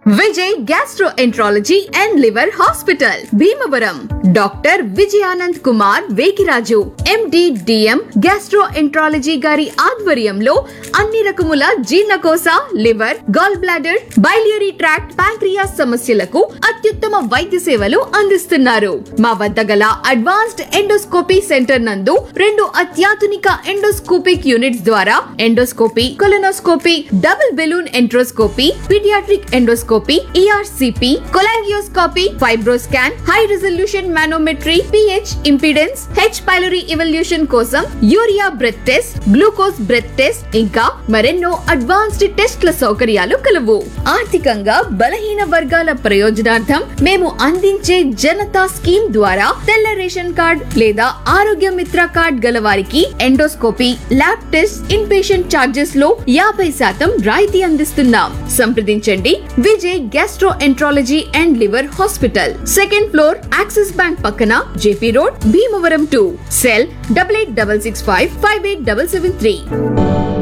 Vijay gastroenterology and liver hospital Bhimavaram doctor Vijayanand Kumar Vekiraju MD DM gastroenterology గారి ఆధ్వర్యంలో అన్ని రకముల జీర్ణకోశ liver gall bladder biliary tract pancreas సమస్యలకు అత్యుత్తమ వైద్య సేవలు అందిస్తున్నారు మా వద్ద గల అడ్వాన్స్డ్ ఎండోస్కోపీ సెంటర్ నందు రెండు అత్యాధునిక ఎండోస్కోపిక్ యూనిట్స్ ద్వారా endoscopy colonoscopy double balloon enteroscopy paediatric endoscopy ERCP cholangioscopy FibroScan high resolution manometry pH impedance H pylori evaluation కోసం urea breath test glucose breath test ఇంకా మరెన్నో అడ్వాన్స్డ్ టెస్ట్ల సౌకర్యాలు కలవు ఆర్థికంగా బలహీన వర్గాల ప్రయోజనార్థం మేము అందించే జనతా స్కీమ్ ద్వారా తెల్ల రేషన్ కార్డ్ లేదా ఆరోగ్య మిత్ర కార్డ్ గల వారికి endoscopy lab test in patient charges లో యాభై శాతం రాయితీ అందిస్తున్నాం సంప్రదించండి Vijay gastroenterology and liver hospital second floor Axis bank పక్కన JP road Bhimavaram to cell double eight double six five five eight double seven three